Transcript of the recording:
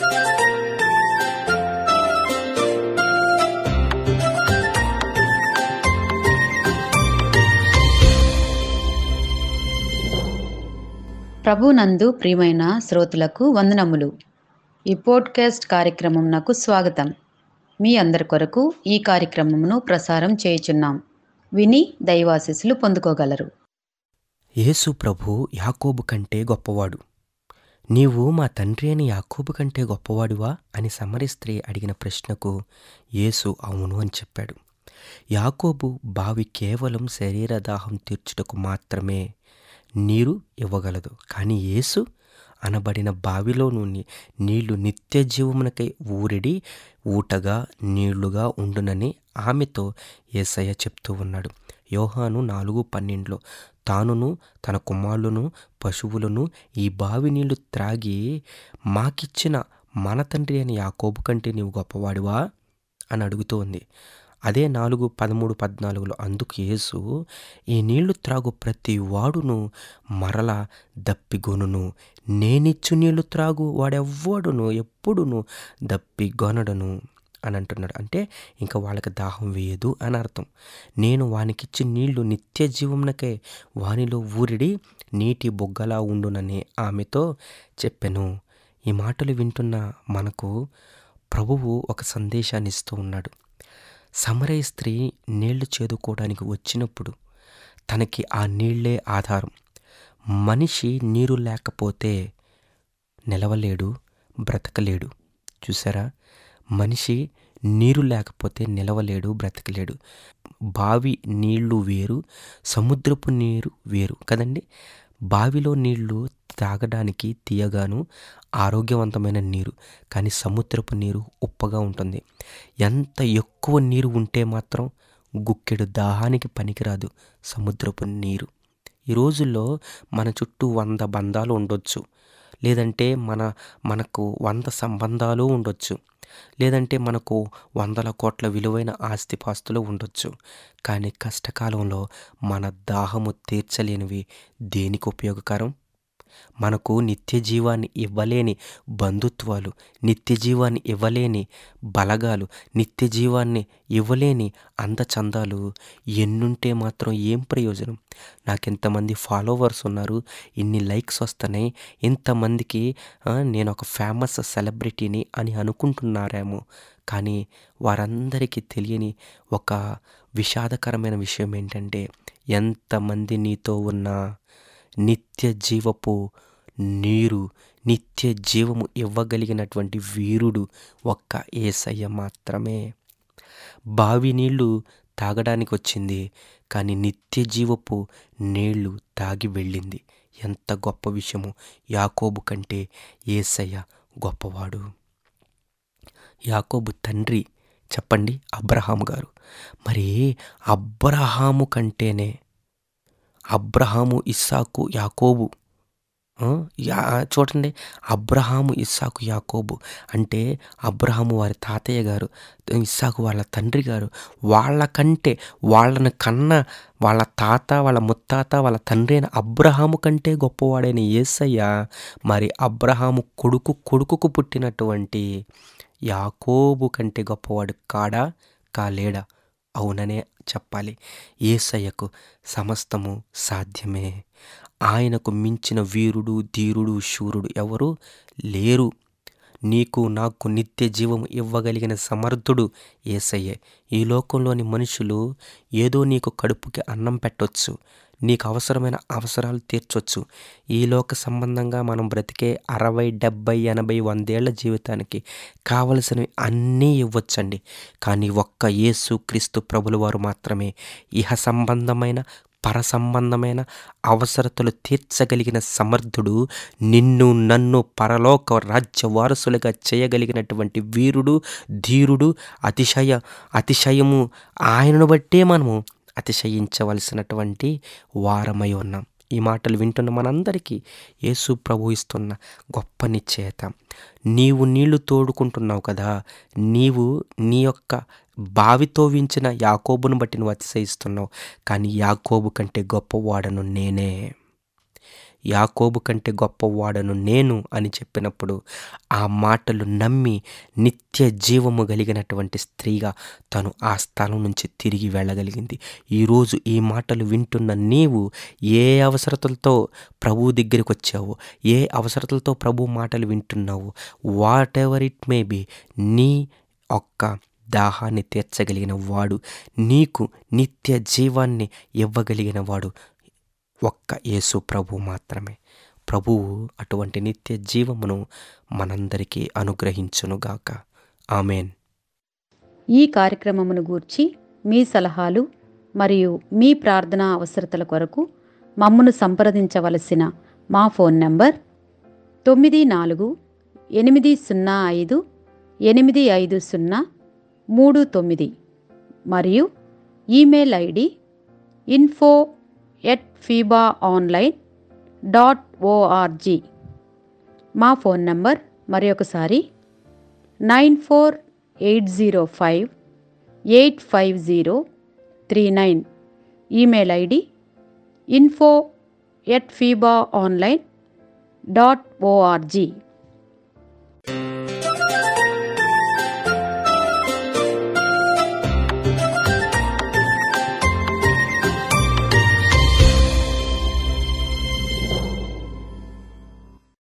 ప్రభునందు ప్రియమైన శ్రోతలకు వందనములు ఈ పోడ్కాస్ట్ కార్యక్రమం నాకు స్వాగతం మీ అందరి కొరకు ఈ కార్యక్రమమును ప్రసారం చేయుచున్నాం విని దైవాశీస్సులు పొందుకోగలరు యేసు ప్రభు యాకోబు కంటే గొప్పవాడు నీవు మా తండ్రి అని యాకోబు కంటే గొప్పవాడివా అని సమరి స్త్రీ అడిగిన ప్రశ్నకు యేసు అవును అని చెప్పాడు యాకోబు బావి కేవలం శరీర దాహం తీర్చుటకు మాత్రమే నీరు ఇవ్వగలదు కానీ యేసు అనబడిన బావిలో నుండి నీళ్లు నిత్య జీవమునకై ఊరిడి ఊటగా నీళ్లుగా ఉండునని ఆమెతో యేసయ్య చెప్తూ ఉన్నాడు యోహాను నాలుగు పన్నెండులో తానును తన కుమారులను పశువులను ఈ బావి నీళ్లు త్రాగి మాకిచ్చిన మన తండ్రి అని యాకోబు కంటే నీవు గొప్పవాడివా అని అడుగుతూ ఉంది అదే నాలుగు పదమూడు పద్నాలుగులో అందుకు యేసు ఈ నీళ్లు త్రాగు ప్రతి వాడును మరల దప్పిగొనును నేనిచ్చు నీళ్లు త్రాగు వాడెవ్వడును ఎప్పుడును దప్పిగొనడను అని అంటున్నాడు అంటే ఇంకా వాళ్ళకి దాహం వేయదు అని అర్థం నేను వానికిచ్చి నీళ్లు నిత్య జీవమునకే వానిలో ఊరిడి నీటి బొగ్గలా ఉండునని ఆమెతో చెప్పెను ఈ మాటలు వింటున్న మనకు ప్రభువు ఒక సందేశాన్ని ఇస్తూ ఉన్నాడు సమరయ స్త్రీ నీళ్లు చేదుకోవడానికి వచ్చినప్పుడు తనకి ఆ నీళ్లే ఆధారం మనిషి నీరు లేకపోతే నిలవలేడు బ్రతకలేడు చూసారా మనిషి నీరు లేకపోతే నిలవలేడు బ్రతకలేడు బావి నీళ్లు వేరు సముద్రపు నీరు వేరు కదండి బావిలో నీళ్లు తాగడానికి తీయగాను ఆరోగ్యవంతమైన నీరు కానీ సముద్రపు నీరు ఉప్పగా ఉంటుంది ఎంత ఎక్కువ నీరు ఉంటే మాత్రం గుక్కెడు దాహానికి పనికిరాదు సముద్రపు నీరు ఈ రోజుల్లో మన చుట్టూ వంద బంధాలు ఉండొచ్చు లేదంటే మన మనకు వంద సంబంధాలు ఉండొచ్చు లేదంటే మనకు వందల కోట్ల విలువైన ఆస్తిపాస్తులు ఉండొచ్చు కానీ కష్టకాలంలో మన దాహము తీర్చలేనివి దేనికి ఉపయోగకరం మనకు నిత్య జీవాన్ని ఇవ్వలేని బంధుత్వాలు నిత్య జీవాన్ని ఇవ్వలేని బలగాలు నిత్య జీవాన్ని ఇవ్వలేని అందచందాలు ఎన్నుంటే మాత్రం ఏం ప్రయోజనం నాకు ఎంతమంది ఫాలోవర్స్ ఉన్నారు ఇన్ని లైక్స్ వస్తున్నాయి ఇంతమందికి నేను ఒక ఫేమస్ సెలబ్రిటీని అని అనుకుంటున్నారేమో కానీ వారందరికీ తెలియని ఒక విషాదకరమైన విషయం ఏంటంటే ఎంతమంది నీతో ఉన్నా నిత్య జీవపు నీరు నిత్య జీవము ఇవ్వగలిగినటువంటి వీరుడు ఒక్క ఏసయ్య మాత్రమే బావి నీళ్లు తాగడానికి వచ్చింది కానీ నిత్య జీవపు నీళ్లు తాగి వెళ్ళింది ఎంత గొప్ప విషయము యాకోబు కంటే ఏసయ్య గొప్పవాడు యాకోబు తండ్రి చెప్పండి అబ్రహాము గారు మరి అబ్రహాము కంటేనే అబ్రహాము ఇస్సాకు యాకోబు యా చూడండి అబ్రహాము ఇస్సాకు యాకోబు అంటే అబ్రహాము వారి తాతయ్య గారు ఇస్సాకు వాళ్ళ తండ్రి గారు వాళ్ళకంటే వాళ్ళని కన్న వాళ్ళ తాత వాళ్ళ ముత్తాత వాళ్ళ తండ్రి అయిన అబ్రహాము కంటే గొప్పవాడైన యేసయ్య మరి అబ్రహాము కొడుకు కొడుకుకు పుట్టినటువంటి యాకోబు కంటే గొప్పవాడు కాడా కాలేడా అవుననే చెప్పాలి ఏసయ్యకు సమస్తము సాధ్యమే ఆయనకు మించిన వీరుడు ధీరుడు శూరుడు ఎవరు లేరు నీకు నాకు నిత్య జీవం ఇవ్వగలిగిన సమర్థుడు ఏసయ్యే ఈ లోకంలోని మనుషులు ఏదో నీకు కడుపుకి అన్నం పెట్టొచ్చు నీకు అవసరమైన అవసరాలు తీర్చొచ్చు ఈ లోక సంబంధంగా మనం బ్రతికే అరవై డెబ్బై ఎనభై వందేళ్ల జీవితానికి కావలసినవి అన్నీ ఇవ్వచ్చండి కానీ ఒక్క యేసు క్రీస్తు ప్రభుల వారు మాత్రమే ఇహ సంబంధమైన పర సంబంధమైన అవసరతలు తీర్చగలిగిన సమర్థుడు నిన్ను నన్ను పరలోక రాజ్య వారసులుగా చేయగలిగినటువంటి వీరుడు ధీరుడు అతిశయ అతిశయము ఆయనను బట్టే మనము అతిశయించవలసినటువంటి వారమై ఉన్నాం ఈ మాటలు వింటున్న మనందరికీ యేసు ప్రభు ఇస్తున్న గొప్ప నిశ్చయత నీవు నీళ్లు తోడుకుంటున్నావు కదా నీవు నీ యొక్క బావితో వించిన యాకోబును బట్టి నువ్వు అతిశయిస్తున్నావు కానీ యాకోబు కంటే గొప్పవాడను నేనే యాకోబు కంటే గొప్పవాడను నేను అని చెప్పినప్పుడు ఆ మాటలు నమ్మి నిత్య జీవము కలిగినటువంటి స్త్రీగా తను ఆ స్థలం నుంచి తిరిగి వెళ్ళగలిగింది ఈరోజు ఈ మాటలు వింటున్న నీవు ఏ అవసరతలతో ప్రభు దగ్గరికి వచ్చావో ఏ అవసరతలతో ప్రభు మాటలు వింటున్నావో whatever it may be నీ ఒక్క దాహాన్ని తీర్చగలిగిన వాడు నీకు నిత్య జీవాన్ని ఇవ్వగలిగిన వాడు ఒక్క యేసు ప్రభు మాత్రమే ప్రభువు అటువంటి నిత్య జీవమును మనందరికీ అనుగ్రహించునుగాక ఆమెన్ ఈ కార్యక్రమమును గూర్చి మీ సలహాలు మరియు మీ ప్రార్థనా అవసరతల కొరకు మమ్మను సంప్రదించవలసిన మా ఫోన్ నంబర్ తొమ్మిది నాలుగు ఎనిమిది సున్నా ఐదు ఎనిమిది ఐదు సున్నా మూడు తొమ్మిది మరియు email ID info at FIBA online dot O R G మా ఫోన్ నంబర్ మరి ఒకసారి nine four eight zero five eight five zero three nine email ID info at FIBA online dot ORG